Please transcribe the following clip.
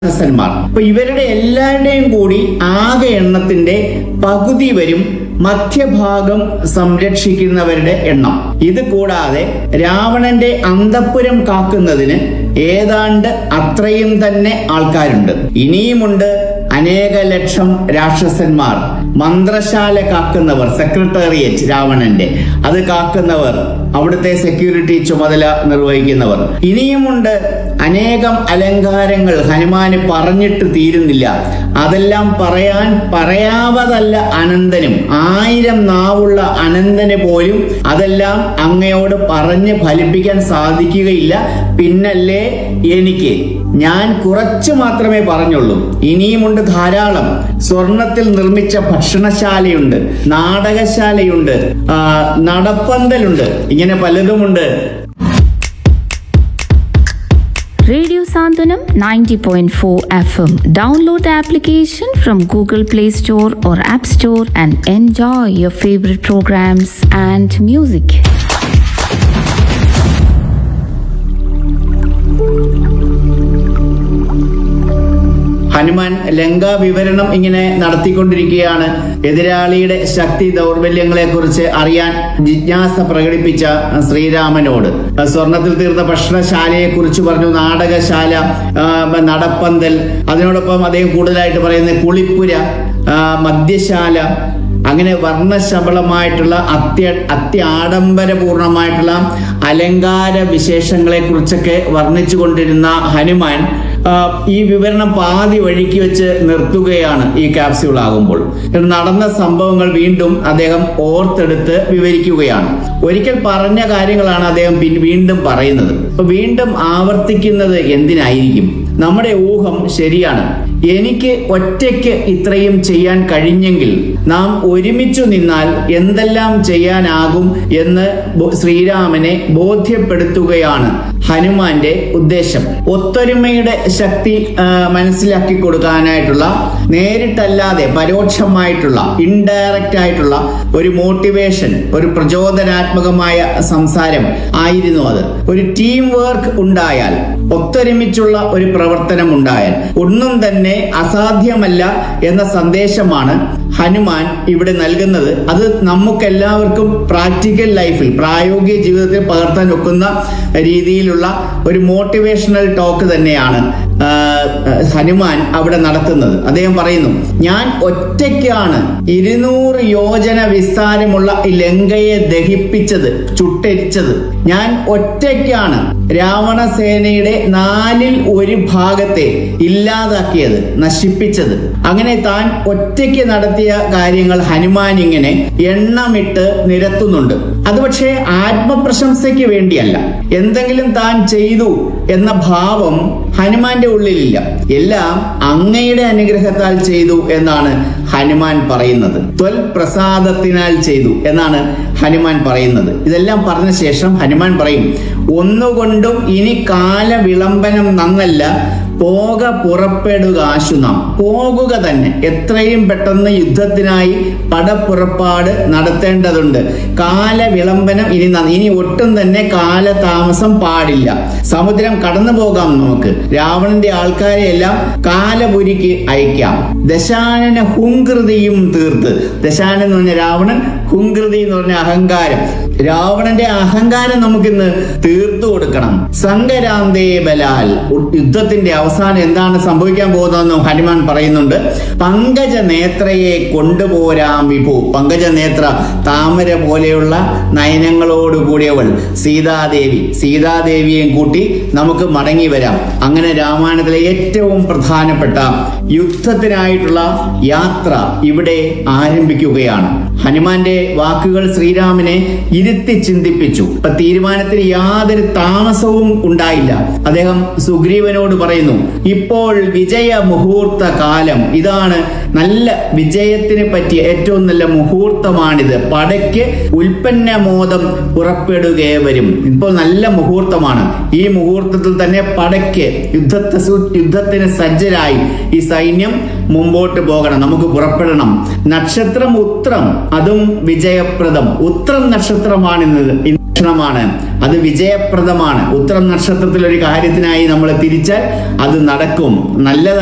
രാക്ഷസന്മാർ അപ്പൊ ഇവരുടെ എല്ലാവരുടെയും കൂടി ആകെ എണ്ണത്തിന്റെ പകുതി വരും മധ്യഭാഗം സംരക്ഷിക്കുന്നവരുടെ എണ്ണം ഇത് കൂടാതെ രാവണന്റെ അന്തപ്പുരം കാക്കുന്നതിന് ഏതാണ്ട് അത്രയും തന്നെ ആൾക്കാരുണ്ട് ഇനിയുമുണ്ട് അനേക ലക്ഷം രാക്ഷസന്മാർ മന്ത്രശാല കാക്കുന്നവർ സെക്രട്ടേറിയറ്റ് രാവണന്റെ അത് കാക്കുന്നവർ അവിടുത്തെ സെക്യൂരിറ്റി ചുമതല നിർവഹിക്കുന്നവർ ഇനിയുമുണ്ട് അനേകം അലങ്കാരങ്ങൾ ഹനുമാന് പറഞ്ഞിട്ട് തീരുന്നില്ല അതെല്ലാം പറയാൻ പറയാവതല്ല അനന്തനും ആയിരം നാവുള്ള അനന്തന് പോലും അതെല്ലാം അങ്ങയോട് പറഞ്ഞ് ഫലിപ്പിക്കാൻ സാധിക്കുകയില്ല പിന്നല്ലേ എനിക്ക് ഞാൻ കുറച്ചു മാത്രമേ പറഞ്ഞുള്ളൂ ഇനിയുമുണ്ട് ധാരാളം സ്വർണത്തിൽ നിർമ്മിച്ച ഭക്ഷണശാലയുണ്ട് നാടകശാലയുണ്ട് ആ, നടപ്പന്തലുണ്ട് ഇങ്ങനെ പലതുമുണ്ട് Radio Sandhanam 90.4 FM. Download the application from Google Play Store or App Store and enjoy your favorite programs and music. Hanuman Lanka വിവരണം ഇങ്ങനെ നടത്തിക്കൊണ്ടിരിക്കുകയാണ് എതിരാളിയുടെ ശക്തി ദൗർബല്യങ്ങളെ കുറിച്ച് അറിയാൻ ജിജ്ഞാസ പ്രകടിപ്പിച്ച ശ്രീരാമനോട് സ്വർണത്തിൽ തീർന്ന ഭക്ഷണശാലയെ കുറിച്ച് പറഞ്ഞു നാടകശാല ആ, നടപ്പന്തൽ അതിനോടൊപ്പം അദ്ദേഹം കൂടുതലായിട്ട് പറയുന്നത് കുളിപ്പുര ആ, മദ്യശാല അങ്ങനെ വർണ്ണശബളമായിട്ടുള്ള അത്യ അത്യാഡംബരപൂർണമായിട്ടുള്ള അലങ്കാര വിശേഷങ്ങളെ കുറിച്ചൊക്കെ വർണ്ണിച്ചു കൊണ്ടിരുന്ന ഹനുമാൻ ആ, ഈ വിവരണം പാതി വഴിക്ക് വെച്ച് നിർത്തുകയാണ് ഈ ക്യാപ്സ്യൂൾ ആകുമ്പോൾ നടന്ന സംഭവങ്ങൾ വീണ്ടും അദ്ദേഹം ഓർത്തെടുത്ത് വിവരിക്കുകയാണ് ഒരിക്കൽ പറഞ്ഞ കാര്യങ്ങളാണ് അദ്ദേഹം പിൻ- വീണ്ടും പറയുന്നത് അപ്പൊ വീണ്ടും ആവർത്തിക്കുന്നത് എന്തിനായിരിക്കും നമ്മുടെ ഊഹം ശരിയാണ് എനിക്ക് ഒറ്റയ്ക്ക് ഇത്രയും ചെയ്യാൻ കഴിഞ്ഞെങ്കിൽ നാം ഒരുമിച്ചു നിന്നാൽ എന്തെല്ലാം ചെയ്യാനാകും എന്ന് ബോ- ശ്രീരാമനെ ബോധ്യപ്പെടുത്തുകയാണ് ഹനുമാന്റെ ഉദ്ദേശം ഒത്തൊരുമയുടെ ശക്തി ആ, മനസ്സിലാക്കി കൊടുക്കാനായിട്ടുള്ള നേരിട്ടല്ലാതെ പരോക്ഷമായിട്ടുള്ള ഇൻഡയറക്റ്റ് ആയിട്ടുള്ള ഒരു മോട്ടിവേഷൻ ഒരു പ്രചോദനാത്മകമായ സംസാരം ആയിരുന്നു അത് ഒരു ടീം വർക്ക് ഉണ്ടായാൽ ഒത്തൊരുമിച്ചുള്ള ഒരു പ്രവർത്തനം ഉണ്ടായാൽ ഒന്നും തന്നെ അസാധ്യമല്ല എന്ന സന്ദേശമാണ് ഹനുമാൻ ഇവിടെ നൽകുന്നത് അത് നമുക്കെല്ലാവർക്കും പ്രാക്ടിക്കൽ ലൈഫിൽ പ്രായോഗിക ജീവിതത്തിൽ പകർത്താൻ ഒക്കുന്ന രീതിയിലുള്ള ഒരു മോട്ടിവേഷണൽ ടോക്ക് തന്നെയാണ് ആ, ഹനുമാൻ അവിടെ നടത്തുന്നത് അദ്ദേഹം പറയുന്നു ഞാൻ ഒറ്റയ്ക്കാണ് ഇരുന്നൂറ് യോജന വിസ്താരമുള്ള ഈ ലങ്കയെ ദഹിപ്പിച്ചത് ചുട്ടരിച്ചത് ഞാൻ ഒറ്റയ്ക്കാണ് രാവണസേനയുടെ നാലിൽ ഒരു ഭാഗത്തെ ഇല്ലാതാക്കിയത് നശിപ്പിച്ചത് അങ്ങനെ താൻ ഒറ്റയ്ക്ക് നടത്തിയ കാര്യങ്ങൾ ഹനുമാൻ ഇങ്ങനെ എണ്ണമിട്ട് നിരത്തുന്നുണ്ട് അത് പക്ഷേ ആത്മപ്രശംസയ്ക്ക് വേണ്ടിയല്ല എന്തെങ്കിലും താൻ ചെയ്തു എന്ന ഭാവം ഹനുമാന്റെ ഉള്ളിലില്ല എല്ലാം അങ്ങയുടെ അനുഗ്രഹത്താൽ ചെയ്തു എന്നാണ് ഹനുമാൻ പറയുന്നത് ത്വൽ പ്രസാദത്തിനാൽ ചെയ്തു എന്നാണ് ഹനുമാൻ പറയുന്നത് ഇതെല്ലാം പറഞ്ഞ ശേഷം ഹനുമാൻ പറയും ഒന്നുകൊണ്ടും ഇനി കാല വിളംബനം നന്നല്ല പോക പുറപ്പെടുക ആശു നാം പോകുക തന്നെ എത്രയും പെട്ടെന്ന് യുദ്ധത്തിനായി പടപ്പുറപ്പാട് നടത്തേണ്ടതുണ്ട് കാല വിളംബനം ഇനി ന- ഇനി ഒട്ടും തന്നെ കാലതാമസം പാടില്ല സമുദ്രം കടന്നു പോകാം നമുക്ക് രാവണന്റെ ആൾക്കാരെ എല്ലാം കാലപുരിക്ക് അയക്കാം ദശാനന ഹുങ്കൃതിയും തീർത്ത് ദശാനൻ എന്ന് പറഞ്ഞ രാവണൻ ഹുങ്കൃതി എന്ന് പറഞ്ഞ അഹങ്കാരം രാവണന്റെ അഹങ്കാരം നമുക്കിന്ന് തീർത്തു കൊടുക്കണം സംഗരാന്തേ ബലാൽ ഉ- യുദ്ധത്തിന്റെ അവസാനം എന്താണ് സംഭവിക്കാൻ പോകുന്നതെന്നും ഹനുമാൻ പറയുന്നുണ്ട് പങ്കജ നേത്രയെ കൊണ്ടുപോരാം വിഭു പങ്കജ നേത്ര താമര പോലെയുള്ള നയനങ്ങളോട് കൂടിയവൾ സീതാദേവി സീതാദേവിയെയും കൂട്ടി നമുക്ക് മടങ്ങി വരാം അങ്ങനെ രാമായണത്തിലെ ഏറ്റവും പ്രധാനപ്പെട്ട യുദ്ധത്തിനായിട്ടുള്ള യാത്ര ഇവിടെ ആരംഭിക്കുകയാണ് ഹനുമാന്റെ വാക്കുകൾ ശ്രീരാമനെ ഇരുത്തി ചിന്തിപ്പിച്ചു ഇപ്പൊ തീരുമാനത്തിന് യാതൊരു താമസവും ഉണ്ടായില്ല അദ്ദേഹം സുഗ്രീവനോട് പറയുന്നു ഇപ്പോൾ വിജയ മുഹൂർത്ത കാലം ഇതാണ് നല്ല വിജയത്തിന് പറ്റിയ ഏറ്റവും നല്ല മുഹൂർത്തമാണിത് പടയ്ക്ക് ഉൽപ്പന്നമോദം പുറപ്പെടുകയെ വരും ഇപ്പോൾ നല്ല മുഹൂർത്തമാണ് ഈ മുഹൂർത്തത്തിൽ തന്നെ പടയ്ക്ക് യുദ്ധത്തെ സു- യുദ്ധത്തിന് സജ്ജരായി ഈ സൈന്യം മുമ്പോട്ട് പോകണം നമുക്ക് പുറപ്പെടണം നക്ഷത്രം ഉത്രം അതും വിജയപ്രദം ഉത്രം നക്ഷത്രമാണ് ഇന്ന് ഇന്ന് ലക്ഷണമാണ് അത് വിജയപ്രദമാണ് ഉത്രം നക്ഷത്രത്തിൽ ഒരു കാര്യത്തിനായി നമ്മൾ തിരിച്ചാൽ അത് നടക്കും നല്ലതായി